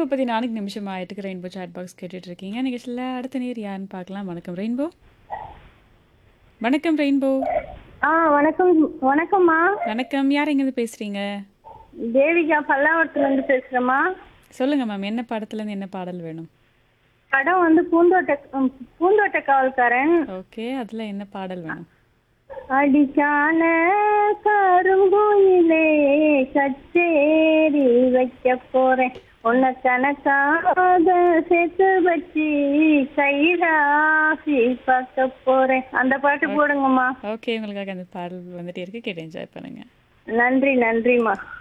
முப்பத்தி நான்கு நிமிஷம் ஆயிட்டுக்கு ரெயின்போ சாட் பாக்ஸ் கேட்டுட்டு இருக்கீங்க நிகழ்ச்சியில் அடுத்த நேர் யாருன்னு பார்க்கலாம் வணக்கம் ரெயின்போ வணக்கம் ரெயின்போ ஆ வணக்கம் வணக்கம்மா வணக்கம் யார் எங்கேருந்து பேசுறீங்க தேவிகா பல்லாவரத்துல இருந்து பேசுறேம்மா சொல்லுங்க மேம் என்ன படத்துலேருந்து என்ன பாடல் வேணும் படம் வந்து பூந்தோட்ட ம், பூந்தோட்ட காவல்காரன் ஓகே அதில் என்ன பாடல் வேணும் அடிக்கான கருங்குயிலே கச்சேரி வைக்க போறேன் உன்னை கணக்காக சேர்த்து வச்சு கைராசி பார்க்க போறேன் அந்த பாட்டு போடுங்கம்மா ஓகே உங்களுக்காக அந்த பாடல் வந்துட்டே இருக்கு கேட்டு என்ஜாய் பண்ணுங்க நன்றி நன்றிம்மா